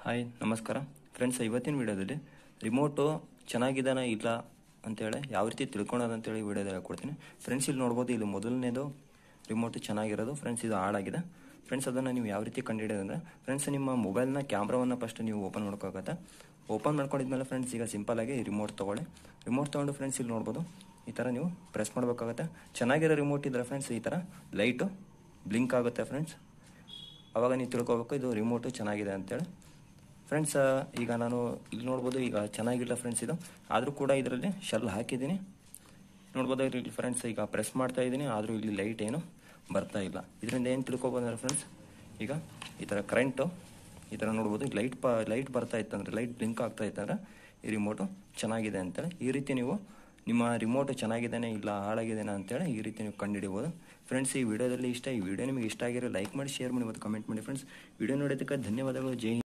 Hi ನಮಸ್ಕಾರ friends ಇವತ್ತಿನ ವಿಡಿಯೋದಲ್ಲಿ ರಿಮೋಟು ಚೆನ್ನಾಗಿದ್ದಾನ ಇಲ್ಲ ಅಂತೇಳಿ ಯಾವ ರೀತಿ ತಿಳ್ಕೊಳೋದು ಅಂತೇಳಿ ವಿಡಿಯೋದಲ್ಲಿ ಹೇಳ್ಕೊಡ್ತೀನಿ ಫ್ರೆಂಡ್ಸ್ ಇಲ್ಲಿ ನೋಡ್ಬೋದು ಇಲ್ಲಿ ಮೊದಲನೇದು ರಿಮೋಟು ಚೆನ್ನಾಗಿರೋದು ಫ್ರೆಂಡ್ಸ್ ಇದು ಹಾಳಾಗಿದೆ ಫ್ರೆಂಡ್ಸ್ ಅದನ್ನು ನೀವು ಯಾವ ರೀತಿ ಕಂಡುಹಿಡಿಯೋದಂದ್ರೆ ಫ್ರೆಂಡ್ಸ್ ನಿಮ್ಮ ಮೊಬೈಲ್ನ ಕ್ಯಾಮ್ರಾವನ್ನು ಫಸ್ಟ್ ನೀವು ಓಪನ್ ಮಾಡ್ಕೋಗುತ್ತೆ ಓಪನ್ ಮಾಡ್ಕೊಂಡಿದ್ಮೇಲೆ ಫ್ರೆಂಡ್ಸ್ ಈಗ ಸಿಂಪಲಾಗಿ ರಿಮೋಟ್ ತೊಗೊಳ್ಳಿ ರಿಮೋಟ್ ತೊಗೊಂಡು ಫ್ರೆಂಡ್ಸ್ ಇಲ್ಲಿ ನೋಡ್ಬೋದು ಈ ಥರ ನೀವು ಪ್ರೆಸ್ ಮಾಡಬೇಕಾಗುತ್ತೆ ಚೆನ್ನಾಗಿರೋ ರಿಮೋಟ್ ಇದ್ದರೆ ಫ್ರೆಂಡ್ಸ್ ಈ ಥರ ಲೈಟು ಬ್ಲಿಂಕ್ ಆಗುತ್ತೆ ಫ್ರೆಂಡ್ಸ್ ಅವಾಗ ನೀವು ತಿಳ್ಕೊಬೇಕು ಇದು ರಿಮೋಟು ಚೆನ್ನಾಗಿದೆ ಅಂತೇಳಿ ಫ್ರೆಂಡ್ಸ್ ಈಗ ನಾನು ಇಲ್ಲಿ ನೋಡ್ಬೋದು ಈಗ ಚೆನ್ನಾಗಿಲ್ಲ ಫ್ರೆಂಡ್ಸ್ ಇದು ಆದರೂ ಕೂಡ ಇದರಲ್ಲಿ ಶೆಲ್ ಹಾಕಿದ್ದೀನಿ ನೋಡ್ಬೋದು ಇಲ್ಲಿ ಫ್ರೆಂಡ್ಸ್ ಈಗ ಪ್ರೆಸ್ ಮಾಡ್ತಾ ಇದ್ದೀನಿ ಆದರೂ ಇಲ್ಲಿ ಲೈಟ್ ಏನು ಬರ್ತಾ ಇಲ್ಲ ಇದರಿಂದ ಏನು ತಿಳ್ಕೊಬೋದಂದ್ರೆ ಫ್ರೆಂಡ್ಸ್ ಈಗ ಈ ಥರ ಕರೆಂಟು ಈ ಥರ ನೋಡ್ಬೋದು ಲೈಟ್ ಪ ಲೈಟ್ ಬರ್ತಾ ಇತ್ತಂದ್ರೆ ಲೈಟ್ ಬ್ಲಿಂಕ್ ಆಗ್ತಾ ಇತ್ತಂದ್ರೆ ಈ ರಿಮೋಟು ಚೆನ್ನಾಗಿದೆ ಅಂತೇಳಿ ಈ ರೀತಿ ನೀವು ನಿಮ್ಮ ರಿಮೋಟ್ ಚೆನ್ನಾಗಿದ್ದಾನೆ ಇಲ್ಲ ಹಾಳಾಗಿದ್ದಾನೆ ಅಂತೇಳಿ ಈ ರೀತಿ ನೀವು ಕಂಡುಹಿಡಿಬೋದು ಫ್ರೆಂಡ್ಸ್ ಈ ವಿಡಿಯೋದಲ್ಲಿ ಇಷ್ಟ ಈ ವಿಡಿಯೋ ನಿಮಗೆ ಇಷ್ಟ ಆಗಿರೋ ಲೈಕ್ ಮಾಡಿ ಶೇರ್ ಮಾಡಿ ಮತ್ತು ಕಮೆಂಟ್ ಮಾಡಿ ಫ್ರೆಂಡ್ಸ್ ವಿಡಿಯೋ ನೋಡೋದಕ್ಕೆ ಧನ್ಯವಾದಗಳು ಜೈ ಹಿಂದ್.